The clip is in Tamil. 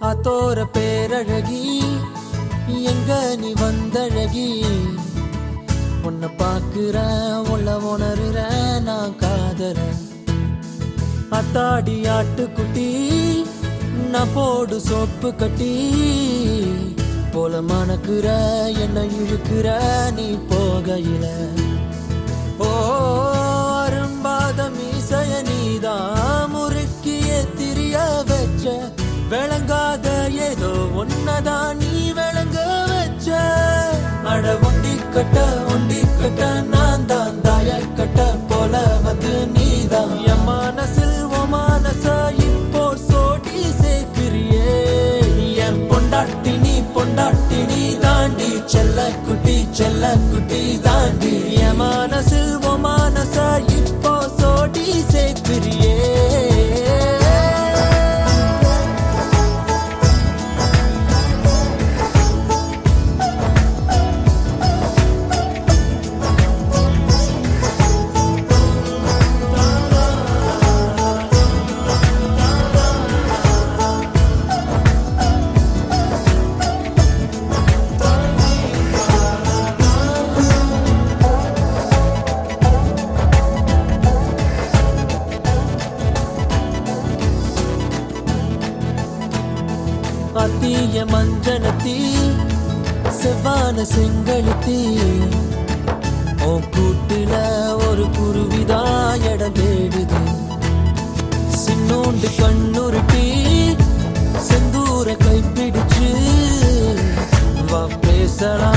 ஆத்தோர பேரழகி எங்க நீ வந்தழகி உன்னை பாக்குறேன் உள்ள உணர்றேன் நான் காதறேன் அத்தாடி ஆட்டுக்குட்டி நான் போடு சோப்பு கட்டி போல மணக்குற என்ன இழுக்கிற நீ போகையில ஓ அரும்பாத மீசைய நீதான் முறுக்கிய திரிய வச்ச விளங்காத ஏதோ ஒன்னதான் நீ விளங்க வச்ச அட ஒண்டி கட்ட ஒண்டி கட்ட நான் தான் தாய கட்ட போல வந்து நீதான் என் மனசில் உன் மனச இப்போ சோடி சேர்க்கிறியே என் பொண்டாட்டி நீ பொண்டாட்டி நீ தாண்டி செல்ல குட்டி செல்ல குட்டி தாண்டி என் மனசில் உன் மனச இப்போ சோடி சேர்க்கிறியே அத்திய மஞ்சனத்தி செவ்வான செங்கழுத்தி உன் கூட்டுல ஒரு குருவிதா இடம் தேடுது சின்னோண்டு கண்ணுருட்டி செந்தூர கைப்பிடிச்சு வா பேசலாம்